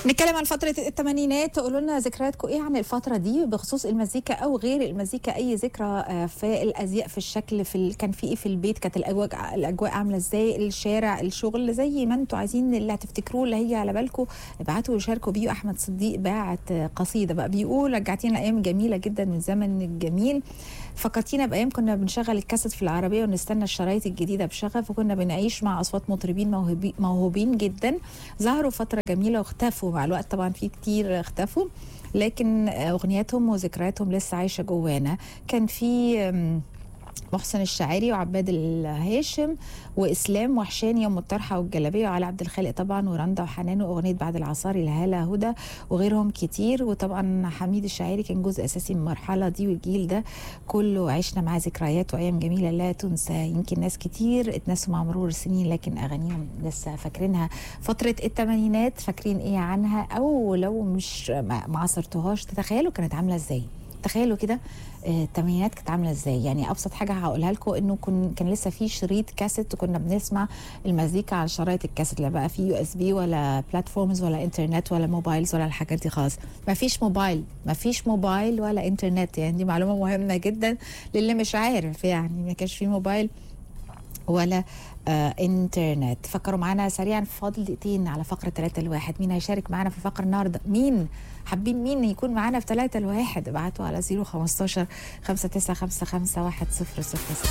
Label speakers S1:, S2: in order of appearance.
S1: نتكلم عن فترة الثمانينات قولوا لنا ذكرياتكم ايه عن الفترة دي بخصوص المزيكا او غير المزيكا اي ذكرى آه، في الازياء في الشكل في ال... كان في ايه في البيت كانت الاجواء الاجواء عاملة ازاي الشارع الشغل زي ما انتم عايزين اللي هتفتكروه اللي هي على بالكم ابعتوا وشاركوا بيه احمد صديق باعت آه، قصيدة بقى بيقول رجعتينا ايام جميلة جدا من زمن الجميل فكرتينا بايام كنا بنشغل الكاسيت في العربيه ونستنى الشرايط الجديده بشغف وكنا بنعيش مع اصوات مطربين موهوبين موهوبين جدا ظهروا فتره جميله واختفوا مع الوقت طبعا في كتير اختفوا لكن اغنياتهم وذكرياتهم لسه عايشه جوانا كان في أم، محسن الشاعري وعباد الهاشم واسلام وحشاني يوم الطرحه والجلابيه وعلي عبد الخالق طبعا ورندا وحنان واغنيه بعد العصاري لهالة هدى وغيرهم كتير وطبعا حميد الشاعري كان جزء اساسي من المرحله دي والجيل ده كله عشنا معاه ذكريات وايام جميله لا تنسى يمكن ناس كتير اتنسوا مع مرور السنين لكن اغانيهم لسه فاكرينها فتره الثمانينات فاكرين ايه عنها او لو مش ما ما عصرتوهاش تتخيلوا كانت عامله ازاي تخيلوا كده آه، الثمانينات كانت عامله ازاي يعني ابسط حاجه هقولها لكم انه كن كان لسه في شريط كاسيت وكنا بنسمع المزيكا على شرايط الكاسيت لا بقى في يو اس بي ولا بلاتفورمز ولا انترنت ولا موبايلز ولا الحاجات دي خالص ما فيش موبايل ما فيش موبايل ولا انترنت يعني دي معلومه مهمه جدا للي مش عارف يعني ما كانش في موبايل ولا آه انترنت فكروا معانا سريعا فاضل دقيقتين على فقره 3 لواحد مين هيشارك معانا في الفقره النهارده مين حابين مين يكون معانا في 3 لواحد ابعتوا على 015 5955 100